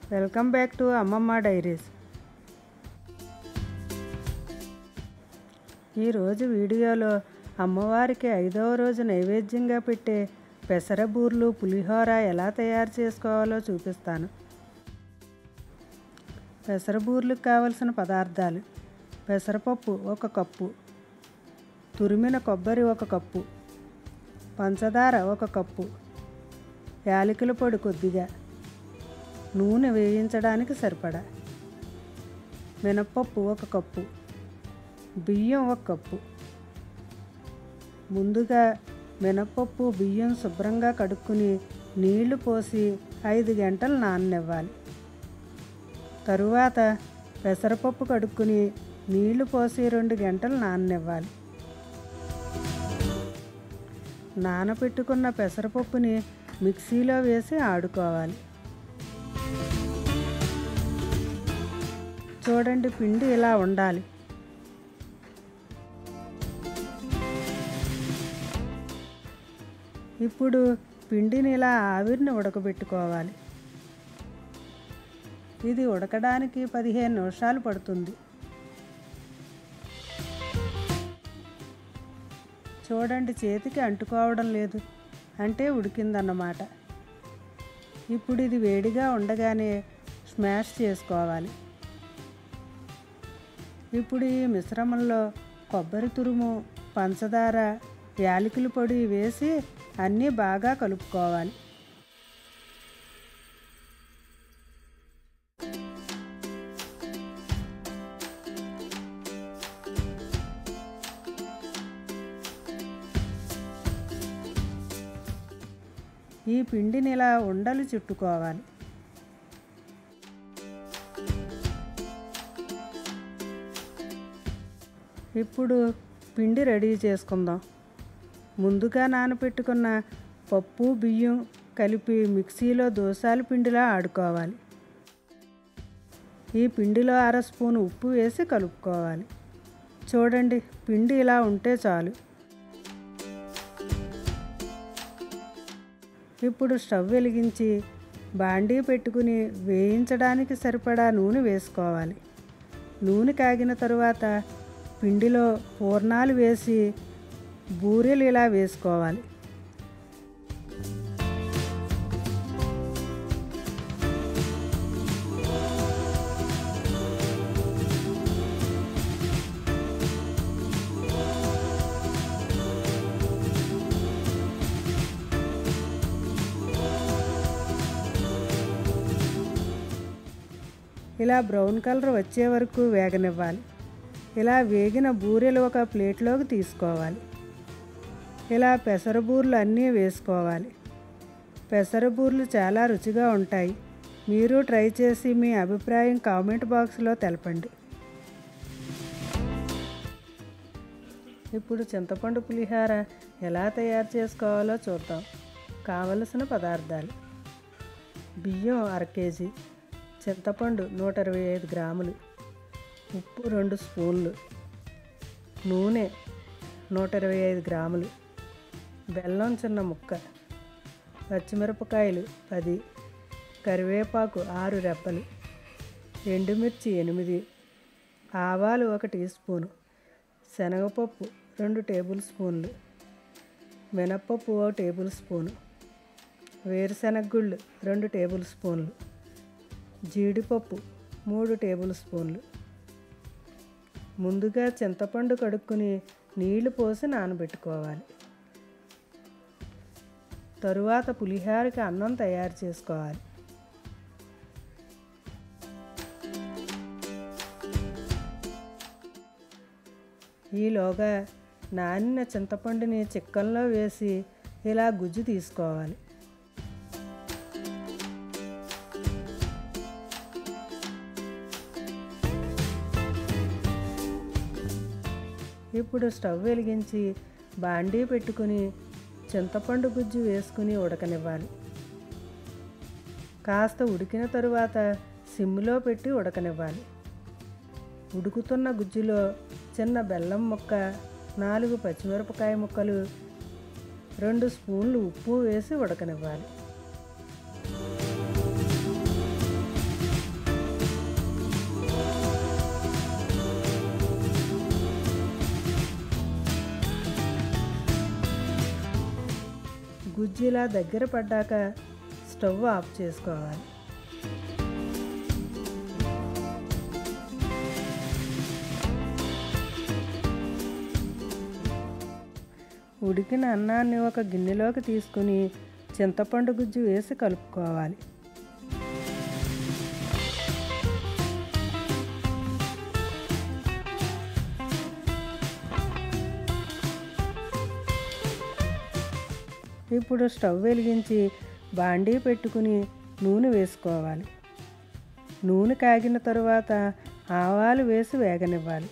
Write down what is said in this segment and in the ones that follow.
welcome back to Ammamma diaries ఈరోజు వీడియోలో అమ్మవారికి ఐదవ రోజు నైవేద్యంగా పెట్టే పెసరబూర్లు పులిహోర ఎలా తయారు చేసుకోవాలో చూపిస్తాను పెసరబూర్లకు కావలసిన పదార్థాలు పెసరపప్పు ఒక కప్పు తురిమిన కొబ్బరి ఒక కప్పు పంచదార ఒక కప్పు యాలకుల పొడి కొద్దిగా నూనె వేయించడానికి సరిపడా మినప్పప్పు ఒక కప్పు బియ్యం ఒక కప్పు ముందుగా మినప్పప్పు బియ్యం శుభ్రంగా కడుక్కుని నీళ్లు పోసి ఐదు గంటలు నాననివ్వాలి తరువాత పెసరపప్పు కడుక్కుని నీళ్లు పోసి రెండు గంటలు నాననివ్వాలి నానబెట్టుకున్న పెసరపప్పుని మిక్సీలో వేసి ఆడుకోవాలి చూడండి పిండి ఇలా ఉండాలి ఇప్పుడు పిండిని ఇలా ఆవిరిని ఉడకబెట్టుకోవాలి ఇది ఉడకడానికి పదిహేను నిమిషాలు పడుతుంది చూడండి చేతికి అంటుకోవడం లేదు అంటే ఉడికిందన్నమాట ఇప్పుడు ఇది వేడిగా ఉండగానే స్మాష్ చేసుకోవాలి ఇప్పుడు ఈ మిశ్రమంలో కొబ్బరి తురుము పంచదార యాలకుల పొడి వేసి అన్నీ బాగా కలుపుకోవాలి ఈ పిండిని ఇలా ఉండలు చుట్టుకోవాలి ఇప్పుడు పిండి రెడీ చేసుకుందాం ముందుగా నానబెట్టుకున్న పప్పు బియ్యం కలిపి మిక్సీలో దోసాల పిండిలా ఆడుకోవాలి ఈ పిండిలో అర స్పూన్ ఉప్పు వేసి కలుపుకోవాలి చూడండి పిండి ఇలా ఉంటే చాలు ఇప్పుడు స్టవ్ వెలిగించి బాండీ పెట్టుకుని వేయించడానికి సరిపడా నూనె వేసుకోవాలి నూనె కాగిన తరువాత పిండిలో పూర్ణాలు వేసి బూరెలు ఇలా వేసుకోవాలి ఇలా బ్రౌన్ కలర్ వచ్చే వరకు వేగనివ్వాలి ఇలా వేగిన బూరెలు ఒక ప్లేట్లోకి తీసుకోవాలి ఇలా పెసరబూర్లు అన్నీ వేసుకోవాలి పెసరబూర్లు చాలా రుచిగా ఉంటాయి మీరు ట్రై చేసి మీ అభిప్రాయం కామెంట్ బాక్స్లో తెలపండి ఇప్పుడు చింతపండు పులిహార ఎలా తయారు చేసుకోవాలో చూద్దాం కావలసిన పదార్థాలు బియ్యం అర కేజీ చింతపండు నూట ఇరవై ఐదు గ్రాములు ఉప్పు రెండు స్పూన్లు నూనె నూట ఇరవై ఐదు గ్రాములు బెల్లం చిన్న ముక్క పచ్చిమిరపకాయలు పది కరివేపాకు ఆరు రెబ్బలు ఎండుమిర్చి ఎనిమిది ఆవాలు ఒక టీ స్పూను శనగపప్పు రెండు టేబుల్ స్పూన్లు మినప్పప్పు ఓ టేబుల్ స్పూను వేరుశనగ గుళ్ళు రెండు టేబుల్ స్పూన్లు జీడిపప్పు మూడు టేబుల్ స్పూన్లు ముందుగా చింతపండు కడుక్కుని నీళ్లు పోసి నానబెట్టుకోవాలి తరువాత పులిహారకి అన్నం తయారు చేసుకోవాలి ఈలోగా నానిన చింతపండుని చిక్కన్లో వేసి ఇలా గుజ్జు తీసుకోవాలి ఇప్పుడు స్టవ్ వెలిగించి బాండీ పెట్టుకుని చింతపండు గుజ్జు వేసుకుని ఉడకనివ్వాలి కాస్త ఉడికిన తరువాత సిమ్లో పెట్టి ఉడకనివ్వాలి ఉడుకుతున్న గుజ్జులో చిన్న బెల్లం ముక్క నాలుగు పచ్చిమిరపకాయ ముక్కలు రెండు స్పూన్లు ఉప్పు వేసి ఉడకనివ్వాలి గుజ్జు ఇలా దగ్గర పడ్డాక స్టవ్ ఆఫ్ చేసుకోవాలి ఉడికిన అన్నాన్ని ఒక గిన్నెలోకి తీసుకుని చింతపండు గుజ్జు వేసి కలుపుకోవాలి ఇప్పుడు స్టవ్ వెలిగించి బాండీ పెట్టుకుని నూనె వేసుకోవాలి నూనె కాగిన తరువాత ఆవాలు వేసి వేగనివ్వాలి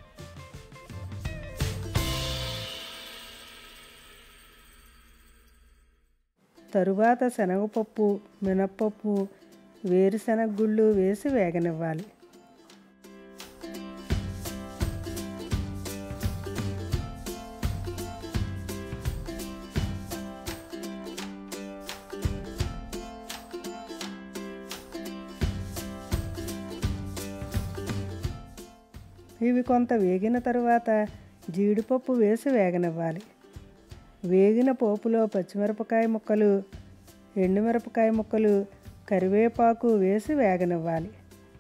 తరువాత శనగపప్పు మినప్పప్పు వేరుశనగ గుళ్ళు వేసి వేగనివ్వాలి ఇవి కొంత వేగిన తరువాత జీడిపప్పు వేసి వేగనివ్వాలి వేగిన పోపులో పచ్చిమిరపకాయ ముక్కలు ఎండుమిరపకాయ ముక్కలు కరివేపాకు వేసి వేగనివ్వాలి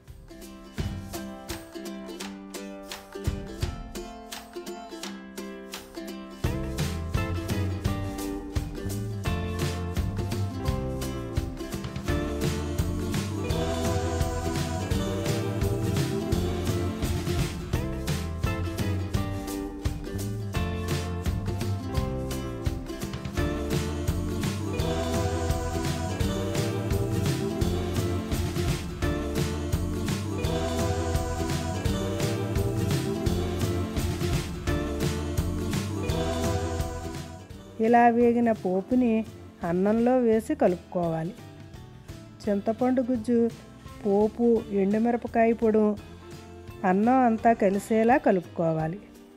ఇలా వేగిన పోపుని అన్నంలో వేసి కలుపుకోవాలి చింతపండు గుజ్జు పోపు ఎండుమిరపకాయ పొడు అన్నం అంతా కలిసేలా కలుపుకోవాలి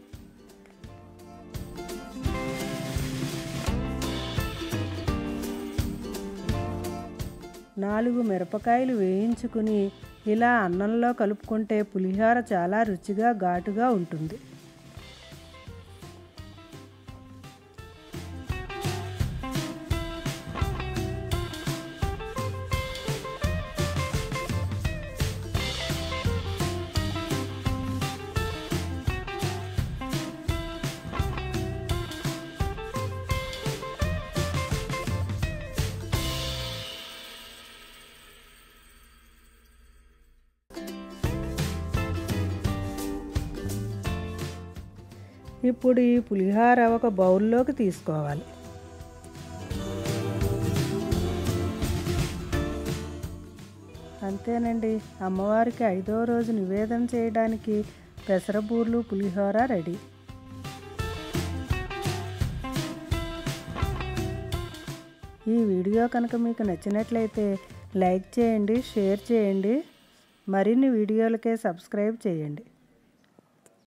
నాలుగు మిరపకాయలు వేయించుకుని ఇలా అన్నంలో కలుపుకుంటే పులిహోర చాలా రుచిగా ఘాటుగా ఉంటుంది ఇప్పుడు ఈ పులిహోర ఒక బౌల్లోకి తీసుకోవాలి అంతేనండి అమ్మవారికి ఐదో రోజు నివేదన చేయడానికి పెసరబూర్లు పులిహోర రెడీ ఈ వీడియో కనుక మీకు నచ్చినట్లయితే లైక్ చేయండి షేర్ చేయండి మరిన్ని వీడియోలకే సబ్స్క్రైబ్ చేయండి